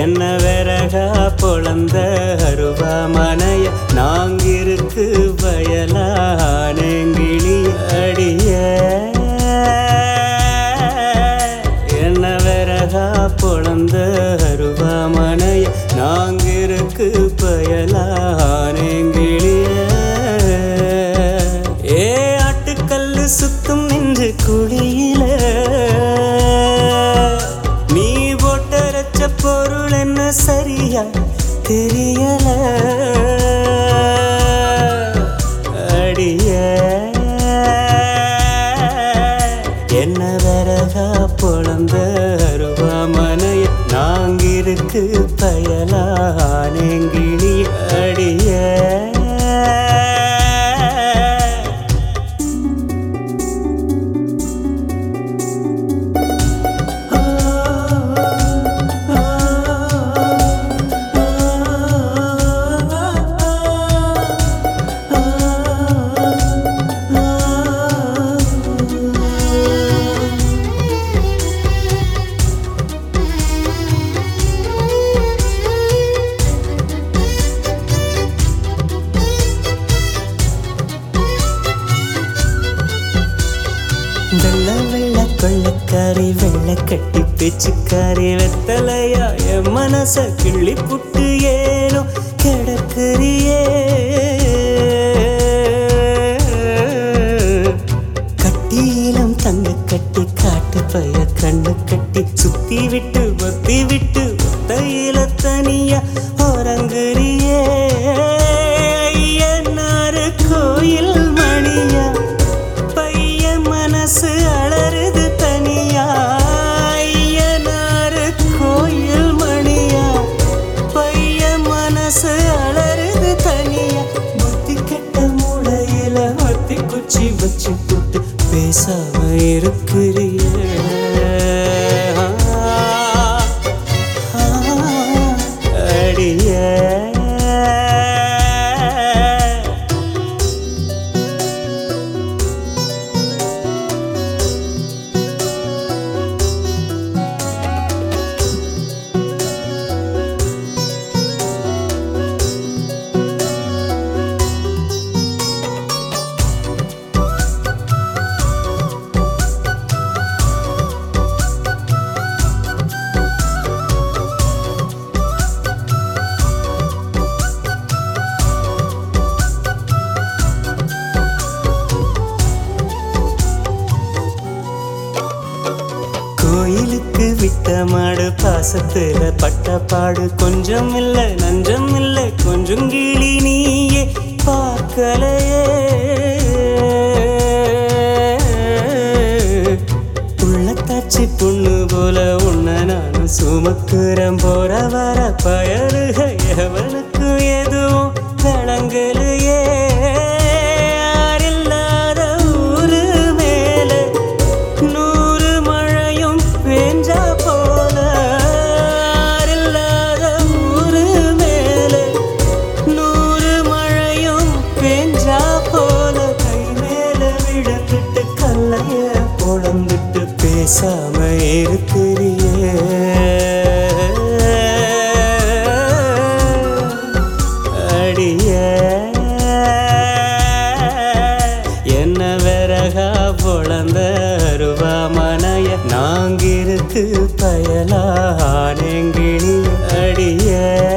என்ன விறகா பொழந்த அருவாமனைய நாங்கிருக்கு வயலானங்கிளி அடிய என்ன விறகா பொழந்த அருவாமனைய நாங்கிருக்கு பயலானங்கிளிய ஏ ஆட்டுக்கல்லு சுத்தும் நின்று குழியில நீ போட்டரைச்ச பொருள் என்ன சரியா தெரியல அடிய என்ன வரகா பொழந்த அருவாமனைய நாங்கிருக்கு பயலானங்கிளி அடிய வெள்ள வெள்ள கொள்ளக்காரி வெள்ள கட்டி பேச்சுக்காரி வெத்தலையா என் மனச கிள்ளி புட்டு ஏனோ கிடக்குறியே கட்டியிலம் தங்க கட்டி காட்டு பைய கண்ணு கட்டி சுத்தி விட்டு ஒத்தி விட்டு ஒத்தையில தனியா ஓரங்குறியே ஐயனாரு கோயில் மணியா பையன் மனசு அலறுது தனியா ஐயனாரு கோயில் மணியா பையன் மனசு அலறுது தனியா புத்தி கெட்ட மூளையில ஒத்தி குச்சி வச்சு புட்டு பேசாம இருக்கிறிய அடிய கோயிலுக்கு விட்ட மாடு பாசத்துல பட்ட பாடு கொஞ்சம் இல்ல நஞ்சம் இல்ல கொஞ்சம் கிளி நீயே பார்க்கலையே உள்ளத்தாச்சி பொண்ணு போல உன்னை நானும் சுமக்குறேன் போற வர பயலுக எவனுக்கு எதுவும் விளங்கலையே யாரில்லாத ஊரு மேலே நூறு மழையும் பேஞ்சா போல யாரில்லாத ஊரு மேலே நூறு மழையும் பேஞ்சா போல கை மேல விழுந்துட்டு கல்லைய பொழந்துட்டு பேசாம இருக்கிறியே அடிய என்ன விறகா பொழந்த அருவாமனைய நாங்கிருக்கு பயலானங்கிளி அடிய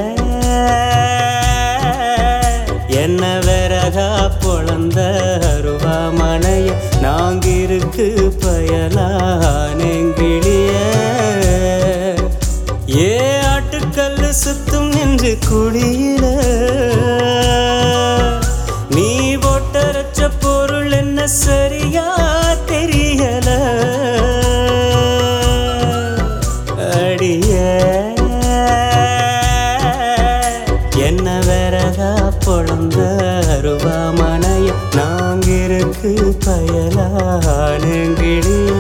என்ன விறகா பொழந்த அருவாமனைய நாங்கிருக்கு பயலானங்கிளிய ஏ ஆட்டுக்கல்லு சுத்தும் நின்று குழியில நீ போட்டரைச்ச பொருள் என்ன சரியா தெரியல அடிய என்ன விறகா பொழந்த அருவாமனைய நாங்கிருக்கு பயலானங்கிளிய